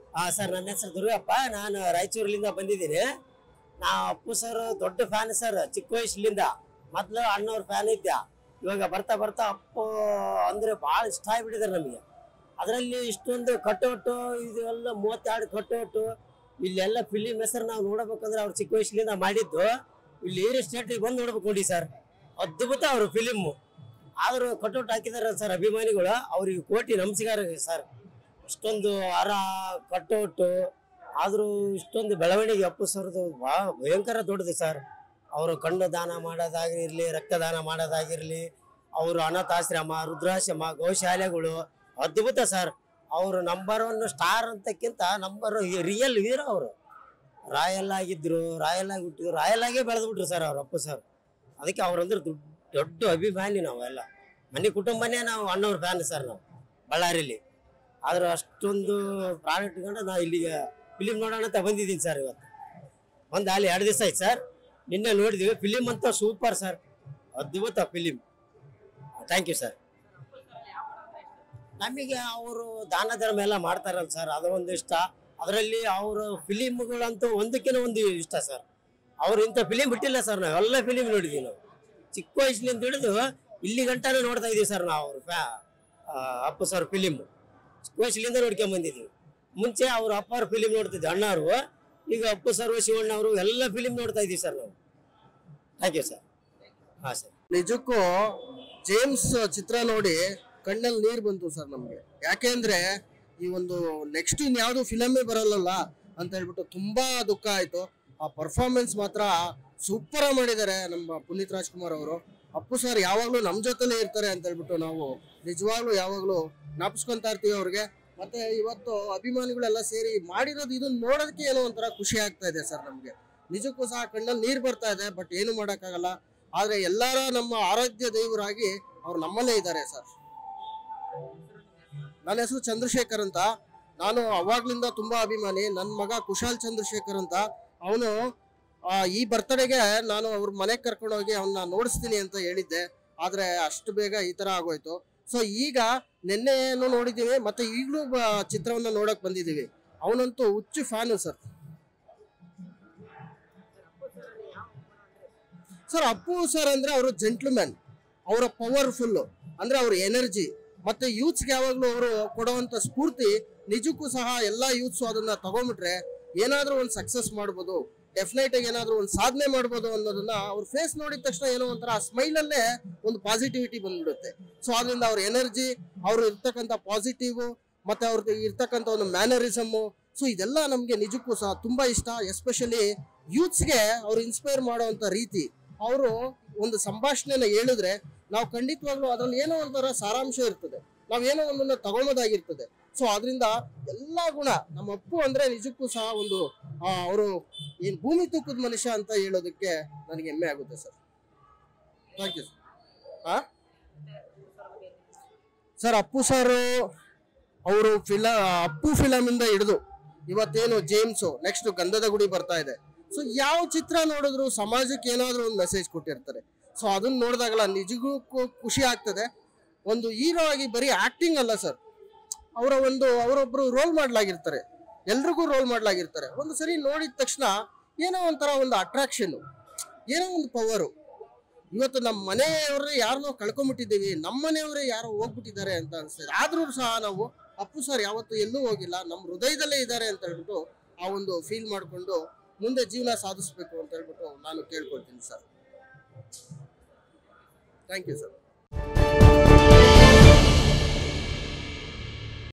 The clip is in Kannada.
ಹಾ ಸರ್ ನನ್ನ ಹೆಸರು ದುರ್ಗಪ್ಪ ನಾನು ರಾಯಚೂರಿನಿಂದ ಬಂದಿದ್ದೀನಿ ನಾ ಅಪ್ಪು ಸರ್ ದೊಡ್ಡ ಫ್ಯಾನ್ ಸರ್ ಚಿಕ್ಕ ವಯಸ್ಸಿನಿಂದ ಮೊದ್ಲು ಅಣ್ಣವ್ರ ಫ್ಯಾನ್ ಇದ್ದ ಇವಾಗ ಬರ್ತಾ ಬರ್ತಾ ಅಪ್ಪು ಅಂದ್ರೆ ಭಾಳ ಇಷ್ಟ ಆಗ್ಬಿಟ್ಟಿದ್ದಾರೆ ನಮಗೆ ಅದರಲ್ಲಿ ಇಷ್ಟೊಂದು ಕಟೌಟು ಇದೆಲ್ಲ ಮೂವತ್ತೆರಡು ಕಟೌಟು ಇಲ್ಲೆಲ್ಲ ಫಿಲಿಮ್ ಹೆಸರು ನಾವು ನೋಡ್ಬೇಕಂದ್ರೆ ಅವ್ರು ಚಿಕ್ಕ ವಯಸ್ಸಿನಿಂದ ಮಾಡಿದ್ದು ಇಲ್ಲಿ ಏರಿಯ ಸ್ಟೇಟಿಗೆ ಬಂದು ನೋಡ್ಬೇಕು ನೋಡಿ ಸರ್ ಅದ್ಭುತ ಅವರು ಫಿಲಿಮ್ಮು ಆದರೂ ಕಟೌಟ್ ಹಾಕಿದಾರೆ ಸರ್ ಅಭಿಮಾನಿಗಳು ಅವ್ರಿಗೆ ಕೋಟಿ ನಮಸ್ಕಾರ ಸರ್ ಇಷ್ಟೊಂದು ಅರ ಕಟೌಟು ಆದರೂ ಇಷ್ಟೊಂದು ಬೆಳವಣಿಗೆ ಅಪ್ಪು ಸರ್ದು ಭಾಳ ಭಯಂಕರ ದೊಡ್ಡದು ಸರ್ ಅವರು ಕಣ್ಣು ದಾನ ಮಾಡೋದಾಗಿರಲಿ ರಕ್ತದಾನ ಮಾಡೋದಾಗಿರಲಿ ಅವರು ಅನಾಥಾಶ್ರಮ ವೃದ್ಧಾಶ್ರಮ ಗೋಶಾಲೆಗಳು ಅದ್ಭುತ ಸರ್ ಅವರು ನಂಬರ್ ಒನ್ ಸ್ಟಾರ್ ಅಂತಕ್ಕಿಂತ ನಂಬರ್ ರಿಯಲ್ ಹೀರೋ ಅವರು ರಾಯಲ್ ಆಗಿದ್ರು ರಾಯಲ್ ಆಗಿ ಹುಟ್ಟಿದ್ರು ರಾಯಲ್ ಆಗೇ ಬೆಳೆದ್ಬಿಟ್ರು ಸರ್ ಅವ್ರ ಅಪ್ಪು ಸರ್ ಅದಕ್ಕೆ ಅವ್ರಂದ್ರೆ ದೊಡ್ಡ ದೊಡ್ಡ ಅಭಿಮಾನಿ ನಾವೆಲ್ಲ ಮನೆ ಕುಟುಂಬನೇ ನಾವು ಅಣ್ಣವ್ರ ಫ್ಯಾನ್ ಸರ್ ನಾವು ಬಳ್ಳಾರಿಲಿ ಆದ್ರೆ ಅಷ್ಟೊಂದು ಪ್ರಾಣ ಇಟ್ಕೊಂಡು ನಾವು ಇಲ್ಲಿಗೆ ಫಿಲಿಮ್ ನೋಡೋಣ ಅಂತ ಬಂದಿದ್ದೀನಿ ಸರ್ ಇವತ್ತು ಒಂದು ಅಲ್ಲಿ ಎರಡು ದಿವಸ ಆಯ್ತು ಸರ್ ನಿನ್ನೆ ನೋಡಿದ್ವಿ ಫಿಲಿಮ್ ಅಂತ ಸೂಪರ್ ಸರ್ ಅದ್ಭುತ ಫಿಲಿಮ್ ಥ್ಯಾಂಕ್ ಯು ಸರ್ ನಮಗೆ ಅವರು ದಾನ ಧರ್ಮ ಎಲ್ಲ ಮಾಡ್ತಾರಲ್ಲ ಸರ್ ಅದು ಒಂದು ಇಷ್ಟ ಅದರಲ್ಲಿ ಅವರು ಫಿಲಿಮ್ಗಳಂತೂ ಒಂದಕ್ಕಿಂತ ಒಂದು ಇಷ್ಟ ಸರ್ ಅವ್ರು ಇಂಥ ಫಿಲಿಮ್ ಬಿಟ್ಟಿಲ್ಲ ಸರ್ ನಾವು ಎಲ್ಲ ಫಿಲಿಮ್ ನೋಡಿದ್ದೀವಿ ನಾವು ಚಿಕ್ಕ ವಯಸ್ಸಿನಿಂದ ಹಿಡಿದು ಇಲ್ಲಿ ಗಂಟನೂ ನೋಡ್ತಾ ಇದೀವಿ ಸರ್ ನಾವು ಅವ್ರ ಫ್ಯಾ ಆ, ಅಪ್ಪು ಸರ್ ಫಿಲಿಮ್ ಚಿಕ್ಕ ವಯಸ್ಸಿನಿಂದ ನೋಡ್ಕೊಂಡ್ ಬಂದಿದ್ದೀವಿ ಮುಂಚೆ ಅವ್ರ ಅಪ್ಪ ಅವ್ರ ಫಿಲಿಮ್ ನೋಡ್ತಿದ್ದೆ ಅಣ್ಣವರು ಈಗ ಅಪ್ಪು ಸರ್ ಶಿವಣ್ಣ ಅವರು ಎಲ್ಲ ಫಿಲಿಮ್ ನೋಡ್ತಾ ಇದೀವಿ ಸರ್ ನಾವು ಥ್ಯಾಂಕ್ ಯು ಸರ್ ಹಾಂ ಸರ್ ನಿಜಕ್ಕೂ ಜೇಮ್ಸ್ ಚಿತ್ರ ನೋಡಿ ಕಣ್ಣಲ್ಲಿ ನೀರು ಬಂತು ಸರ್ ನಮಗೆ ಯಾಕೆಂದ್ರೆ ಈ ಒಂದು ನೆಕ್ಸ್ಟ್ ಇನ್ಯಾವುದು ಫಿಲಮೇ ಬರಲ್ಲಲ್ಲ ಅಂತ ಹೇಳ್ಬಿಟ್ಟು ತುಂಬಾ ದುಃಖ ಆಯ್ತು ಆ ಪರ್ಫಾರ್ಮೆನ್ಸ್ ಮಾತ್ರ ಸೂಪರ್ ಮಾಡಿದ್ದಾರೆ ನಮ್ಮ ಪುನೀತ್ ರಾಜ್ಕುಮಾರ್ ಅವರು ಅಪ್ಪು ಸರ್ ಯಾವಾಗಲೂ ನಮ್ಮ ಜೊತೆಲೇ ಇರ್ತಾರೆ ಅಂತ ಹೇಳ್ಬಿಟ್ಟು ನಾವು ನಿಜವಾಗ್ಲೂ ಯಾವಾಗಲೂ ಜ್ಞಾಪಿಸ್ಕೊಂತಾ ಇರ್ತೀವಿ ಅವ್ರಿಗೆ ಮತ್ತೆ ಇವತ್ತು ಅಭಿಮಾನಿಗಳೆಲ್ಲ ಸೇರಿ ಮಾಡಿರೋದು ಇದನ್ನ ನೋಡೋದಕ್ಕೆ ಏನೋ ಒಂಥರ ಖುಷಿ ಆಗ್ತಾ ಇದೆ ಸರ್ ನಮಗೆ ನಿಜಕ್ಕೂ ಸಹ ಕಣ್ಣಲ್ಲಿ ನೀರು ಬರ್ತಾ ಇದೆ ಬಟ್ ಏನು ಮಾಡೋಕ್ಕಾಗಲ್ಲ ಆದ್ರೆ ಎಲ್ಲರ ನಮ್ಮ ಆರಾಧ್ಯ ದೇವರಾಗಿ ಅವ್ರು ನಮ್ಮಲ್ಲೇ ಇದ್ದಾರೆ ಸರ್ ನನ್ನ ಹೆಸರು ಚಂದ್ರಶೇಖರ್ ಅಂತ ನಾನು ಅವಾಗ್ಲಿಂದ ತುಂಬಾ ಅಭಿಮಾನಿ ನನ್ನ ಮಗ ಕುಶಾಲ್ ಚಂದ್ರಶೇಖರ್ ಅಂತ ಅವನು ಈ ಬರ್ತಡೆಗೆ ನಾನು ಅವ್ರ ಮನೆಗೆ ಕರ್ಕೊಂಡೋಗಿ ಅವನ್ನ ನೋಡಿಸ್ತೀನಿ ಅಂತ ಹೇಳಿದ್ದೆ ಆದ್ರೆ ಅಷ್ಟು ಬೇಗ ಈ ತರ ಆಗೋಯ್ತು ಸೊ ಈಗ ನಿನ್ನೆನು ನೋಡಿದ್ದೀವಿ ಮತ್ತೆ ಈಗಲೂ ಚಿತ್ರವನ್ನ ನೋಡಕ್ ಬಂದಿದ್ದೀವಿ ಅವನಂತೂ ಹುಚ್ಚು fan sir sir Appu sir ಅಂದ್ರೆ ಅವರು ಜೆಂಟ್ಲ್ಮ್ಯಾನ್ ಅವರ ಪವರ್ಫುಲ್ ಅಂದ್ರೆ ಅವ್ರ ಎನರ್ಜಿ ಮತ್ತೆ ಯೂತ್ಸ್ಗೆ ಯಾವಾಗ್ಲೂ ಅವರು ಕೊಡುವಂತ ಸ್ಫೂರ್ತಿ ನಿಜಕ್ಕೂ ಸಹ ಎಲ್ಲಾ ಯೂತ್ಸ್ ಅದನ್ನ ತಗೊಂಡ್ಬಿಟ್ರೆ ಏನಾದ್ರೂ ಒಂದು ಸಕ್ಸಸ್ ಮಾಡ್ಬೋದು ಡೆಫಿನೆಟ್ ಆಗಿ ಏನಾದ್ರೂ ಒಂದು ಸಾಧನೆ ಮಾಡ್ಬೋದು ಅನ್ನೋದನ್ನ ಅವ್ರ ಫೇಸ್ ನೋಡಿದ ತಕ್ಷಣ ಏನೋ ಒಂಥರ ಸ್ಮೈಲ್ ಅಲ್ಲೇ ಒಂದು ಪಾಸಿಟಿವಿಟಿ ಬಂದ್ಬಿಡುತ್ತೆ ಸೊ ಅದರಿಂದ ಅವ್ರ ಎನರ್ಜಿ ಅವ್ರು ಇರ್ತಕ್ಕಂಥ ಪಾಸಿಟಿವ್ ಮತ್ತೆ ಅವ್ರದ್ದು ಇರ್ತಕ್ಕಂಥ ಒಂದು ಮ್ಯಾನರಿಸಮ್ಮು ಸೊ ಇದೆಲ್ಲ ನಮಗೆ ನಿಜಕ್ಕೂ ಸಹ ತುಂಬಾ ಇಷ್ಟ ಎಸ್ಪೆಷಲಿ ಯೂತ್ಸ್ಗೆ ಅವ್ರು ಇನ್ಸ್ಪೈರ್ ಮಾಡುವಂತ ರೀತಿ ಅವರು ಒಂದು ಸಂಭಾಷಣೆನ ಹೇಳಿದ್ರೆ ನಾವು ಖಂಡಿತವಾಗ್ಲೂ ಅದ್ರಲ್ಲಿ ಏನೋ ಒಂಥರ ಸಾರಾಂಶ ಇರ್ತದೆ ನಾವೇನೋ ಒಂದನ್ನ ತಗೊಳೋದಾಗಿರ್ತದೆ ಸೊ ಅದರಿಂದ ಎಲ್ಲಾ ಗುಣ ನಮ್ಮ ಅಪ್ಪು ಅಂದ್ರೆ ನಿಜಕ್ಕೂ ಸಹ ಒಂದು ಅವರು ಏನ್ ಭೂಮಿ ತೂಕದ ಮನುಷ್ಯ ಅಂತ ಹೇಳೋದಕ್ಕೆ ನನಗೆ ಹೆಮ್ಮೆ ಆಗುತ್ತೆ ಸರ್ ಥ್ಯಾಂಕ್ ಯು ಹಾ ಸರ್ ಅಪ್ಪು ಸರ್ ಅವರು ಫಿಲ ಅಪ್ಪು ಫಿಲಮ್ ಇಂದ ಹಿಡಿದು ಇವತ್ತೇನು ಜೇಮ್ಸ್ ನೆಕ್ಸ್ಟ್ ಗಂಧದ ಗುಡಿ ಬರ್ತಾ ಇದೆ ಸೊ ಯಾವ ಚಿತ್ರ ನೋಡಿದ್ರು ಸಮಾಜಕ್ಕೆ ಏನಾದ್ರೂ ಒಂದು ಮೆಸೇಜ್ ಕೊಟ್ಟಿರ್ತಾರೆ ಸೊ ಅದನ್ನ ನೋಡಿದಾಗಲ್ಲ ನಿಜಕ್ಕೂ ಖು- ಖುಷಿ ಆಗ್ತದೆ ಒಂದು ಹೀರೋ ಆಗಿ ಬರೀ ಆಕ್ಟಿಂಗ್ ಅಲ್ಲ ಸರ್ ಅವರ ಒಂದು ಅವರೊಬ್ರು ರೋಲ್ ಮಾಡ್ಲಾಗಿರ್ತಾರೆ ಎಲ್ರಿಗೂ ರೋಲ್ ಮಾಡ್ಲಾಗಿರ್ತಾರೆ ಒಂದು ಸರಿ ನೋಡಿದ ತಕ್ಷಣ ಏನೋ ಒಂಥರ ಒಂದು ಅಟ್ರಾಕ್ಷನ್ ಏನೋ ಒಂದು ಪವರು ಇವತ್ತು ನಮ್ಮ ಮನೆಯವರೇ ಯಾರನ್ನೋ ಕಳ್ಕೊಂಡ್ಬಿಟ್ಟಿದ್ದೀವಿ ನಮ್ಮ ಮನೆಯವರೇ ಯಾರೋ ಹೋಗ್ಬಿಟ್ಟಿದ್ದಾರೆ ಅಂತ ಅನ್ಸ್ತದೆ ಆದ್ರೂ ಸಹ ನಾವು ಅಪ್ಪು ಸರ್ ಯಾವತ್ತೂ ಎಲ್ಲೂ ಹೋಗಿಲ್ಲ ನಮ್ಮ ಹೃದಯದಲ್ಲೇ ಇದ್ದಾರೆ ಅಂತ ಹೇಳ್ಬಿಟ್ಟು ಆ ಒಂದು ಫೀಲ್ ಮಾಡಿಕೊಂಡು ಮುಂದೆ ಜೀವನ ಸಾಧಿಸ್ಬೇಕು ಅಂತ ಹೇಳ್ಬಿಟ್ಟು ನಾನು ಕೇಳ್ಕೊಳ್ತೀನಿ ಸರ್ ಥ್ಯಾಂಕ್ ಯು ಸರ್